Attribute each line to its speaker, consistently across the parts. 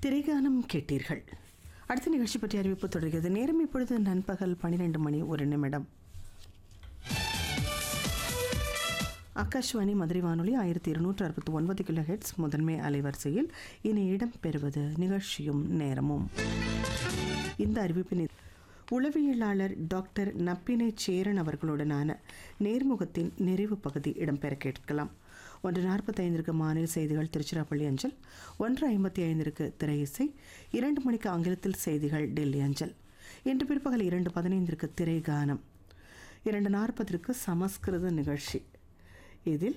Speaker 1: திரைகானம் கேட்டீர்கள் அடுத்த நிகழ்ச்சி பற்றி அறிவிப்பு தொடர்கிறது நேரம் இப்பொழுது நண்பகல் பன்னிரெண்டு மணி ஒரு நிமிடம் ஆகாஷ்வாணி மதுரை வானொலி ஆயிரத்தி இருநூற்று அறுபத்தி ஒன்பது கிலோ ஹெட்ஸ் முதன்மை அலைவரிசையில் இனி இடம் பெறுவது நிகழ்ச்சியும் நேரமும் இந்த அறிவிப்பினை உளவியலாளர் டாக்டர் நப்பினை சேரன் அவர்களுடனான நேர்முகத்தின் நிறைவு பகுதி இடம்பெற கேட்கலாம் ஒன்று நாற்பத்தைந்திற்கு மாநில செய்திகள் திருச்சிராப்பள்ளி அஞ்சல் ஒன்று ஐம்பத்தி ஐந்திற்கு திரை இசை இரண்டு மணிக்கு ஆங்கிலத்தில் செய்திகள் டெல்லி அஞ்சல் இன்று பிற்பகல் இரண்டு பதினைந்திற்கு திரை கானம் இரண்டு நாற்பதற்கு சமஸ்கிருத நிகழ்ச்சி இதில்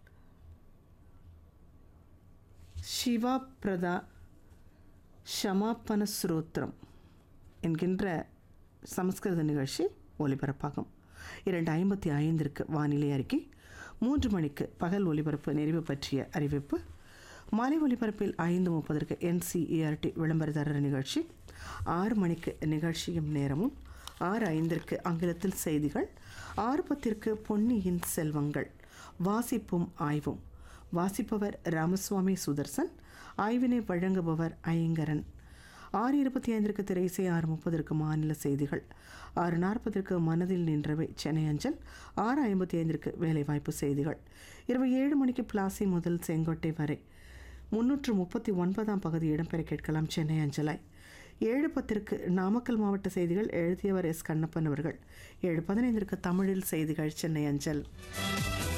Speaker 1: சிவா பிரதா ஷமாப்பன ஸ்ரோத்ரம் என்கின்ற சமஸ்கிருத நிகழ்ச்சி ஒலிபரப்பாகும் இரண்டு ஐம்பத்தி ஐந்திற்கு வானிலை அறிக்கை மூன்று மணிக்கு பகல் ஒலிபரப்பு நிறைவு பற்றிய அறிவிப்பு மாலை ஒலிபரப்பில் ஐந்து முப்பதற்கு என்சிஇஆர்டி விளம்பரதாரர் நிகழ்ச்சி ஆறு மணிக்கு நிகழ்ச்சியும் நேரமும் ஆறு ஐந்திற்கு ஆங்கிலத்தில் செய்திகள் ஆறு பத்திற்கு பொன்னியின் செல்வங்கள் வாசிப்பும் ஆய்வும் வாசிப்பவர் ராமசுவாமி சுதர்சன் ஆய்வினை வழங்குபவர் ஐங்கரன் ஆறு இருபத்தி ஐந்திற்கு திரைசை ஆறு முப்பதற்கு மாநில செய்திகள் ஆறு நாற்பதற்கு மனதில் நின்றவை சென்னை அஞ்சல் ஆறு ஐம்பத்தி ஐந்திற்கு வேலைவாய்ப்பு செய்திகள் இரவு ஏழு மணிக்கு பிளாசி முதல் செங்கோட்டை வரை முன்னூற்று முப்பத்தி ஒன்பதாம் பகுதி இடம்பெற கேட்கலாம் சென்னை அஞ்சலாய் ஏழு பத்திற்கு நாமக்கல் மாவட்ட செய்திகள் எழுதியவர் எஸ் கண்ணப்பன் அவர்கள் ஏழு பதினைந்திற்கு தமிழில் செய்திகள் சென்னை அஞ்சல்